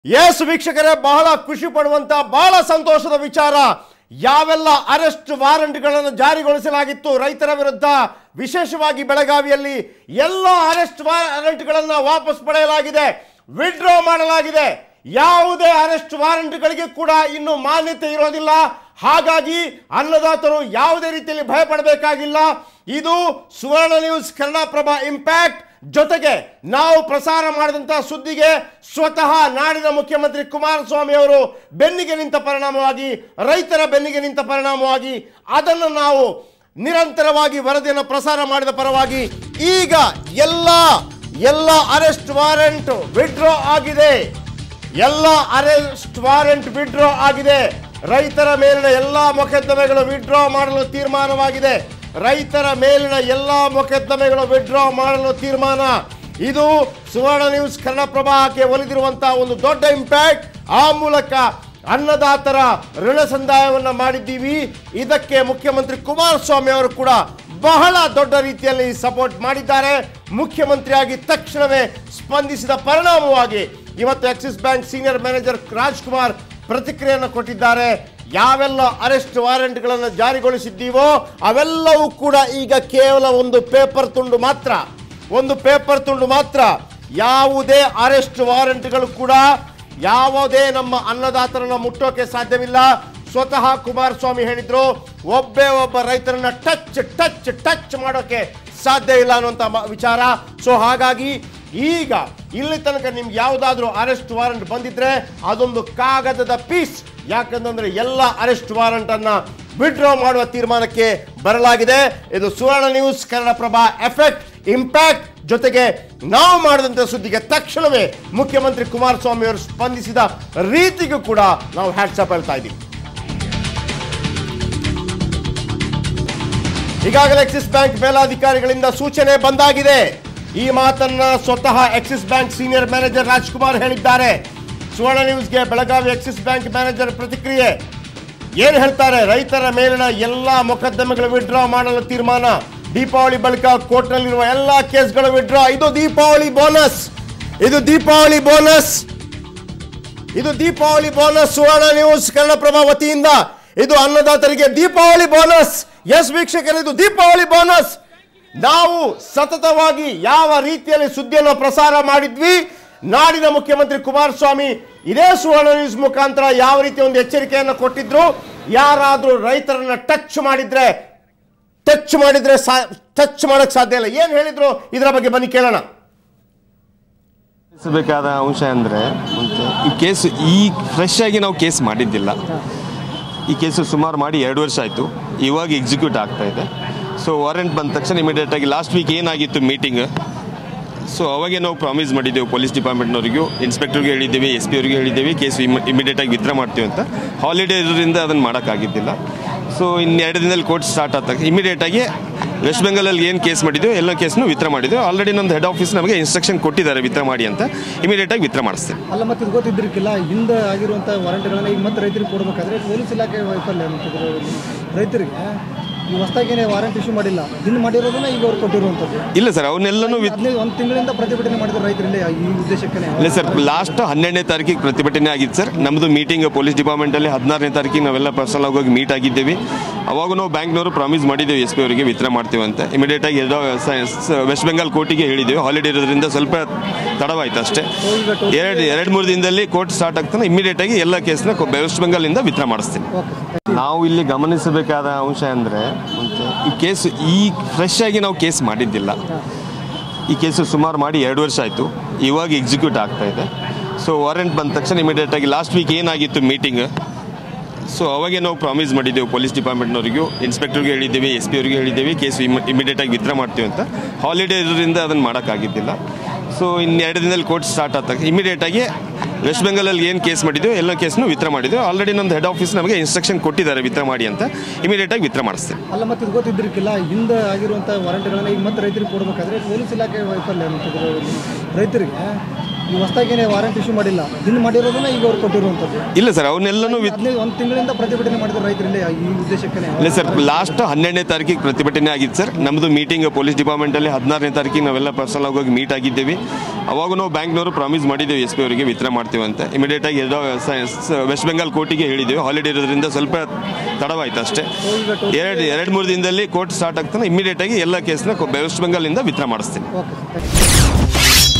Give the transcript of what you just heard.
S ವೀಕ್ಷಕರೇ ಬಹಳ ಖುಷಿ ಪಡುವಂತ ಬಹಳ ಸಂತೋಷದ ವಿಚಾರ ಯಾವೆಲ್ಲ ಅರೆಸ್ಟ್ ವಾರೆಂಟ್ಗಳನ್ನು ಜಾರಿಗೊಳಿಸಲಾಗಿತ್ತು ರೈತರ ವಿರುದ್ಧ ವಿಶೇಷವಾಗಿ ಬೆಳಗಾವಿಯಲ್ಲಿ ಎಲ್ಲ ಅರೆಸ್ಟ್ ವಾರೆಂಟ್ಗಳನ್ನು ವಾಪಸ್ ಪಡೆಯಲಾಗಿದೆ ವಿಡ್ರಾ ಮಾಡಲಾಗಿದೆ ಯಾವುದೇ ಅರೆಸ್ಟ್ ವಾರೆಂಟ್ಗಳಿಗೆ ಕೂಡ ಇನ್ನು ಮಾನ್ಯತೆ ಇರೋದಿಲ್ಲ ಹಾಗಾಗಿ ಅನ್ನದಾತರು ಯಾವುದೇ ರೀತಿಯಲ್ಲಿ ಭಯ ಪಡಬೇಕಾಗಿಲ್ಲ ಇದು ಸುವರ್ಣ ನ್ಯೂಸ್ ಕನ್ನಡಪ್ರಭ ಇಂಪ್ಯಾಕ್ಟ್ ಜೊತೆಗೆ ನಾವು ಪ್ರಸಾರ ಮಾಡಿದಂತಹ ಸುದ್ದಿಗೆ ಸ್ವತಃ ನಾಡಿನ ಮುಖ್ಯಮಂತ್ರಿ ಕುಮಾರಸ್ವಾಮಿ ಅವರು ಬೆನ್ನಿಗೆ ನಿಂತ ಪರಿಣಾಮವಾಗಿ ರೈತರ ಬೆನ್ನಿಗೆ ನಿಂತ ಪರಿಣಾಮವಾಗಿ ಅದನ್ನು ನಾವು ನಿರಂತರವಾಗಿ ವರದಿಯನ್ನು ಪ್ರಸಾರ ಮಾಡಿದ ಪರವಾಗಿ ಈಗ ಎಲ್ಲ ಎಲ್ಲ ಅರೆಸ್ಟ್ ವಾರೆಂಟ್ ವಿಡ್ರಾ ಆಗಿದೆ ಎಲ್ಲ ಅರೆಸ್ಟ್ ವಾರೆಂಟ್ ವಿಡ್ರಾ ಆಗಿದೆ ರೈತರ ಮೇಲಿನ ಎಲ್ಲ ಮೊಕದ್ದಮೆಗಳು ವಿಡ್ರಾ ಮಾಡಲು ತೀರ್ಮಾನವಾಗಿದೆ ರೈತರ ಮೇಲಿನ ಎಲ್ಲ ಮೊಕದ್ದಮೆಗಳು ವಿಡ್ರಾ ಮಾಡಲು ತೀರ್ಮಾನ ಇದು ಸುವರ್ಣ ನ್ಯೂಸ್ ಕನ್ನಡಪ್ರಭಕ್ಕೆ ಒಲಿದಿರುವಂತಹ ಒಂದು ದೊಡ್ಡ ಇಂಪ್ಯಾಕ್ಟ್ ಆ ಮೂಲಕ ಅನ್ನದಾತರ ಋಣ ಸಂದಾಯವನ್ನು ಮಾಡಿದ್ದೀವಿ ಇದಕ್ಕೆ ಮುಖ್ಯಮಂತ್ರಿ ಕುಮಾರಸ್ವಾಮಿ ಅವರು ಕೂಡ ಬಹಳ ದೊಡ್ಡ ರೀತಿಯಲ್ಲಿ ಸಪೋರ್ಟ್ ಮಾಡಿದ್ದಾರೆ ಮುಖ್ಯಮಂತ್ರಿಯಾಗಿ ತಕ್ಷಣವೇ ಸ್ಪಂದಿಸಿದ ಪರಿಣಾಮವಾಗಿ ಇವತ್ತು Axis bank senior manager Rajkumar ಪ್ರತಿಕ್ರಿಯೆಯನ್ನು ಕೊಟ್ಟಿದ್ದಾರೆ ಯಾವೆಲ್ಲ ಅರೆಸ್ಟ್ ವಾರೆಂಟ್ಗಳನ್ನು ಜಾರಿಗೊಳಿಸಿದ್ದೀವೋ ಅವೆಲ್ಲವೂ ಕೂಡ ಈಗ ಕೇವಲ ಒಂದು ಪೇಪರ್ ತುಂಡು ಮಾತ್ರ ಒಂದು ಪೇಪರ್ ತುಂಡು ಮಾತ್ರ ಯಾವುದೇ ಅರೆಸ್ಟ್ ವಾರೆಂಟ್ಗಳು ಕೂಡ ಯಾವುದೇ ನಮ್ಮ ಅನ್ನದಾತರನ್ನ ಮುಟ್ಟೋಕೆ ಸಾಧ್ಯವಿಲ್ಲ ಸ್ವತಃ ಕುಮಾರಸ್ವಾಮಿ ಹೇಳಿದ್ರು ಒಬ್ಬೇ ಒಬ್ಬ ರೈತರನ್ನ ಟಚ್ ಟಚ್ ಟಚ್ ಮಾಡೋಕೆ ಸಾಧ್ಯ ಇಲ್ಲ ಅನ್ನುವಂಥ ಮ- ವಿಚಾರ ಸೊ ಹಾಗಾಗಿ ಈಗ ಇಲ್ಲಿ ತನಕ ನಿಮ್ಗೆ ಯಾವುದಾದ್ರೂ ಅರೆಸ್ಟ್ ವಾರೆಂಟ್ ಬಂದಿದ್ರೆ ಅದೊಂದು ಕಾಗದದ ಪೀಸ್ ಯಾಕಂತಂದ್ರೆ ಎಲ್ಲ ಅರೆಸ್ಟ್ ವಾರೆಂಟ್ ಅನ್ನ ವಿಡ್ರಾ ಮಾಡುವ ತೀರ್ಮಾನಕ್ಕೆ ಬರಲಾಗಿದೆ ಇದು Suvarna news Kannada Prabha effect impact ಜೊತೆಗೆ ನಾವು ಮಾಡಿದಂಥ ಸುದ್ದಿಗೆ ತಕ್ಷಣವೇ ಮುಖ್ಯಮಂತ್ರಿ ಕುಮಾರಸ್ವಾಮಿ ಅವರು ಸ್ಪಂದಿಸಿದ ರೀತಿಗೂ ಕೂಡ ನಾವು ಹ್ಯಾಟ್ಸಪ್ ಹೇಳ್ತಾ ಇದ್ದೀವಿ ಈಗಾಗಲೇ ಎಕ್ಸಿಸ್ ಬ್ಯಾಂಕ್ ಮೇಲಾಧಿಕಾರಿಗಳಿಂದ ಸೂಚನೆ ಬಂದಾಗಿದೆ ಈ ಮಾತನ್ನ ಸ್ವತಃ Axis bank senior manager Rajkumar ಹೇಳಿದ್ದಾರೆ ಸುವರ್ಣ ನ್ಯೂಸ್ಗೆ ಬೆಳಗಾವಿ ಎಕ್ಸಿಸ್ ಬ್ಯಾಂಕ್ ಮ್ಯಾನೇಜರ್ ಪ್ರತಿಕ್ರಿಯೆ ಏನ್ ಹೇಳ್ತಾರೆ ರೈತರ ಮೇಲಿನ ಎಲ್ಲಾ ಮೊಕದ್ದಮೆಗಳು ವಿಡ್ರಾ ಮಾಡಲು ತೀರ್ಮಾನ ದೀಪಾವಳಿ ಬಳಿಕ ಕೋರ್ಟ್ನಲ್ಲಿರುವ ಎಲ್ಲಾ ಕೇಸ್ಗಳು ವಿಡ್ರಾ ಇದು ದೀಪಾವಳಿ ಬೋನಸ್ ಇದು ದೀಪಾವಳಿ ಬೋನಸ್ ಇದು ದೀಪಾವಳಿ ಬೋನಸ್ ಸುವರ್ಣ ನ್ಯೂಸ್ ಕನ್ನಡಪ್ರಭ ವತಿಯಿಂದ ಇದು ಅನ್ನದಾತರಿಗೆ ದೀಪಾವಳಿ ಬೋನಸ್ ಎಸ್ ವೀಕ್ಷಕರು ಇದು ದೀಪಾವಳಿ ಬೋನಸ್ ನಾವು ಸತತವಾಗಿ ಯಾವ ರೀತಿಯಲ್ಲಿ ಸುದ್ದಿಯನ್ನು ಪ್ರಸಾರ ಮಾಡಿದ್ವಿ ನಾಡಿನ ಮುಖ್ಯಮಂತ್ರಿ ಕುಮಾರಸ್ವಾಮಿ ಇದೇ ಸುವರ್ಣ ನ್ಯೂಸ್ ಮುಖಾಂತರ ಯಾವ ರೀತಿ ಒಂದು ಎಚ್ಚರಿಕೆಯನ್ನು ಕೊಟ್ಟಿದ್ರು ಯಾರಾದ್ರೂ ರೈತರನ್ನ ಟಚ್ ಮಾಡಿದ್ರೆ ಟಚ್ ಮಾಡಿದ್ರೆ ಟಚ್ ಮಾಡಕ್ ಸಾಧ್ಯ ಇಲ್ಲ ಏನ್ ಹೇಳಿದ್ರು ಇದರ ಬಗ್ಗೆ ಬನ್ನಿ ಕೇಳೋಣ ಬೇಕಾದ ಅಂಶ ಅಂದರೆ ಮುಂಚೆ ಈ ಕೇಸು ಈ ಫ್ರೆಶ್ ಆಗಿ ನಾವು ಕೇಸ್ ಮಾಡಿದ್ದಿಲ್ಲ ಈ ಕೇಸು ಸುಮಾರು ಮಾಡಿ ಎರಡು ವರ್ಷ ಆಯಿತು ಇವಾಗ ಎಕ್ಸಿಕ್ಯೂಟ್ ಆಗ್ತಾ ಇದೆ ಸೊ ವಾರೆಂಟ್ ಬಂದ ತಕ್ಷಣ ಇಮಿಡಿಯೇಟಾಗಿ ಲಾಸ್ಟ್ ವೀಕ್ ಏನಾಗಿತ್ತು ಮೀಟಿಂಗ್ ಸೊ ಅವಾಗೆ ನಾವು ಪ್ರಾಮಿಸ್ ಮಾಡಿದ್ದೆವು ಪೊಲೀಸ್ ಡಿಪಾರ್ಟ್ಮೆಂಟ್ನವರಿಗೂ ಇನ್ಸ್ಪೆಕ್ಟರ್ಗೆ ಹೇಳಿದ್ದೀವಿ ಎಸ್ ಪಿ ಅವ್ರಿಗೆ ಹೇಳಿದ್ದೀವಿ ಕೇಸು ಇಮಿಡಿಯೇಟಾಗಿ ವಿತ್ಡ್ರಾ ಮಾಡ್ತೀವಿ ಅಂತ ಹಾಲಿಡೇ ಇರೋದ್ರಿಂದ ಅದನ್ನು ಮಾಡೋಕ್ಕಾಗಿದ್ದಿಲ್ಲ ಸೊ ಇನ್ನೆರಡು ದಿನದಲ್ಲಿ ಕೋರ್ಟ್ ಸ್ಟಾರ್ಟ್ ಆದ ತಕ್ಷಣ ಇಮಿಡಿಯೇಟಾಗಿ ವೆಸ್ಟ್ ಬೆಂಗಾಲಲ್ಲಿ ಏನು ಕೇಸ್ ಮಾಡಿದ್ವಿ ಎಲ್ಲ ಕೇಸ್ನು ವಿತ್ರ ಮಾಡಿದ್ವಿ ಆಲ್ರೆಡಿ ನಮ್ದು ಹೆಡ್ ಆಫೀಸ್ ನಮಗೆ ಇನ್ಸ್ಟ್ರಕ್ಷನ್ ಕೊಟ್ಟಿದ್ದಾರೆ ವಿತ್ರ ಮಾಡಿ ಅಂತ ಇಮಿಡಿಯೇಟಾಗಿ ವಿತ್ರ ಮಾಡಿಸ್ತೀವಿ ಅಲ್ಲ ಮತ್ತೆ ಇದು ಗೊತ್ತಿದ್ದಿರ್ಕಿಲ್ಲ ಹಿಂದೆ ಆಗಿರುವಂಥ ವಾರಂಟ್ಗಳನ್ನ ಈಗ ಮತ್ತೆ ರೈತರಿಗೆ ಕೊಡಬೇಕಾದ್ರೆ ಪೊಲೀಸ್ ಇಲಾಖೆ ವೈಫಲ್ಯ ಅಂತಿದ್ರು ರೈತರಿಗೆ ಈ ಹೊಸದಾಗೇನೆ ವಾರಂಟ್ ಇಶ್ಯೂ ಮಾಡಿಲ್ಲ ಹಿಂದೆ ಮಾಡಿರೋದನ್ನ ಈಗ ಅವ್ರು ಕೊಟ್ಟಿರುವಂಥದ್ದು ಇಲ್ಲ ಸರ್ ಅವನ್ನೆಲ್ಲನೂ ವಿತ್ ಹದಿನೈದು ಒಂದು ತಿಂಗಳಿಂದ ಪ್ರತಿಭಟನೆ ಮಾಡಿದ್ರು ರೈತರಿಂದ ಈ ಉದ್ದೇಶಕ್ಕೆ ಇಲ್ಲ ಸರ್ ಲಾಸ್ಟ್ ಹನ್ನೆರಡನೇ ತಾರೀಕಿಗೆ ಪ್ರತಿಭಟನೆ ಆಗಿತ್ತು ಸರ್ ನಮ್ಮದು ಮೀಟಿಂಗ್ ಪೊಲೀಸ್ ಡಿಪಾರ್ಟ್ಮೆಂಟಲ್ಲಿ ಹದಿನಾರನೇ ತಾರೀಕಿಗೆ ನಾವೆಲ್ಲ ಪರ್ಸನಲ್ ಆಗಿ ಹೋಗಿ ಮೀಟ್ ಆಗಿದ್ದೀವಿ ಅವಾಗ ನಾವು ಬ್ಯಾಂಕ್ನವರು ಪ್ರಾಮಿಸ್ ಮಾಡಿದ್ದೀವಿ ಎಸ್ ಪಿ ಅವರಿಗೆ ವಿತ್ರ ಮಾಡ್ತೀವಿ ಅಂತ ಇಮಿಡಿಯೇಟಾಗಿ ಎರಡು ವೆಸ್ಟ್ ಬೆಂಗಾಲ್ ಕೋರ್ಟಿಗೆ ಹೇಳಿದ್ದೀವಿ ಹಾಲಿಡೇ ಇರೋದ್ರಿಂದ ಸ್ವಲ್ಪ ತಡವಾಯ್ತು ಅಷ್ಟೇ ಎರಡು ಎರಡು ಮೂರು ದಿನದಲ್ಲಿ ಕೋರ್ಟ್ ಸ್ಟಾರ್ಟ್ ಆಗ್ತಾನೆ ಇಮಿಡಿಯೇಟಾಗಿ ಎಲ್ಲ ಕೇಸ್ನ ವೆಸ್ಟ್ ಬೆಂಗಾಲಿಂದ ವಿತ್ರ ಮಾಡಿಸ್ತೀನಿ ಓಕೆ ನಾವು ಇಲ್ಲಿ ಗಮನಿಸಬೇಕಾದ ಅಂಶ ಅಂದರೆ ಮುಂಚೆ ಈ ಕೇಸು ಈ ಫ್ರೆಶ್ ಆಗಿ ನಾವು ಕೇಸ್ ಮಾಡಿದ್ದಿಲ್ಲ ಈ ಕೇಸು ಸುಮಾರು ಮಾಡಿ ಎರಡು ವರ್ಷ ಆಯಿತು ಇವಾಗ ಎಕ್ಸಿಕ್ಯೂಟ್ ಆಗ್ತಾ ಇದೆ ಸೊ ವಾರೆಂಟ್ ಬಂದ ತಕ್ಷಣ ಇಮಿಡಿಯೇಟಾಗಿ ಲಾಸ್ಟ್ ವೀಕ್ ಏನಾಗಿತ್ತು ಮೀಟಿಂಗ್ ಸೊ ಅವಾಗೆ ನಾವು ಪ್ರಾಮಿಸ್ ಮಾಡಿದ್ದೆವು ಪೊಲೀಸ್ ಡಿಪಾರ್ಟ್ಮೆಂಟ್ನವರಿಗೂ ಇನ್ಸ್ಪೆಕ್ಟರ್ಗೆ ಹೇಳಿದ್ದೀವಿ ಎಸ್ ಪಿ ಅವ್ರಿಗೆ ಹೇಳಿದ್ದೀವಿ ಕೇಸು ಇಮಿಡಿಯೇಟಾಗಿ ವಿತ್ರ ಮಾಡ್ತೀವಿ ಅಂತ ಹಾಲಿಡೇ ಇರೋದ್ರಿಂದ ಅದನ್ನು ಮಾಡೋಕ್ಕಾಗಿದ್ದಿಲ್ಲ ಸೊ ಇನ್ನೆರಡು ದಿನದಲ್ಲಿ ಕೋರ್ಟ್ ಸ್ಟಾರ್ಟ್ ಆದ ತಕ್ಷಣ ಇಮಿಡಿಯೇಟಾಗಿ ವೆಸ್ಟ್ ಬೆಂಗಾಲಲ್ಲಿ ಏನು ಕೇಸ್ ಮಾಡಿದ್ವಿ ಎಲ್ಲ ಕೇಸ್ನು ವಿತ್ರ ಮಾಡಿದ್ವಿ ಆಲ್ರೆಡಿ ನಮ್ದು ಹೆಡ್ ಆಫೀಸ್ ನಮಗೆ ಇನ್ಸ್ಟ್ರಕ್ಷನ್ ಕೊಟ್ಟಿದ್ದಾರೆ ವಿತ್ರ ಮಾಡಿ ಅಂತ ಇಮಿಡಿಯೇಟಾಗಿ ವಿತ್ರ ಮಾಡಿಸ್ತೀವಿ ಅಲ್ಲ ಮತ್ತೆ ಇದು ಗೊತ್ತಿದ್ದಿರ್ಕಿಲ್ಲ ಹಿಂದೆ ಆಗಿರುವಂಥ ವಾರಂಟ್ಗಳನ್ನ ಈಗ ಮತ್ತೆ ರೈತರಿಗೆ ಕೊಡಬೇಕಾದ್ರೆ ಪೊಲೀಸ್ ಇಲಾಖೆ ವೈಫಲ್ಯ ಅಂತಿದ್ರು ರೈತರಿಗೆ ಈ ಈ ಹೊಸದಾಗೇನೆ ವಾರಂಟ್ ಇಶ್ಯೂ ಮಾಡಿಲ್ಲ ಹಿಂದೆ ಮಾಡಿರೋದನ್ನ ಈಗ ಅವ್ರು ಕೊಟ್ಟಿರುವಂಥದ್ದು ಇಲ್ಲ ಸರ್ ಅವನ್ನೆಲ್ಲನೂ ವಿತ್ ಹದಿನೈದು ಒಂದು ತಿಂಗಳಿಂದ ಪ್ರತಿಭಟನೆ ಮಾಡಿದ್ರು ರೈತರಿಂದ ಈ ಉದ್ದೇಶಕ್ಕೆ ಇಲ್ಲ ಸರ್ ಲಾಸ್ಟ್ ಹನ್ನೆರಡನೇ ತಾರೀಕಿಗೆ ಪ್ರತಿಭಟನೆ ಆಗಿತ್ತು ಸರ್ ನಮ್ಮದು ಮೀಟಿಂಗ್ ಪೊಲೀಸ್ ಡಿಪಾರ್ಟ್ಮೆಂಟಲ್ಲಿ ಹದಿನಾರನೇ ತಾರೀಕಿಗೆ ನಾವೆಲ್ಲ ಪರ್ಸನಲ್ ಆಗಿ ಹೋಗಿ ಮೀಟ್ ಆಗಿದ್ದೇವೆ ಅವಾಗ ನಾವು ಬ್ಯಾಂಕ್ನವರು ಪ್ರಾಮಿಸ್ ಮಾಡಿದ್ದೇವೆ ಎಸ್ ಪಿ ಅವರಿಗೆ ವಿತರಣೆ ಮಾಡ್ತೀವಿ ಅಂತ ಇಮಿಡಿಯೇಟಾಗಿ ಎರಡು ವೆಸ್ಟ್ ಬೆಂಗಾಲ್ ಕೋರ್ಟಿಗೆ ಹೇಳಿದ್ದೇವೆ ಹಾಲಿಡೇ ಇರೋದ್ರಿಂದ ಸ್ವಲ್ಪ ತಡವಾಯ್ತು ಅಷ್ಟೇ ಎರಡು ಎರಡು ಮೂರು ದಿನದಲ್ಲಿ ಕೋರ್ಟ್ ಸ್ಟಾರ್ಟ್ ಆಗ್ತಾನೆ ಇಮಿಡಿಯೇಟಾಗಿ ಎಲ್ಲ ಕೇಸ್ನ ವೆಸ್ಟ್ ಬೆಂಗಾಲಿಂದ ವಿತರಣೆ ಮಾಡಿಸ್ತೀನಿ ಓಕೆ ಸರ್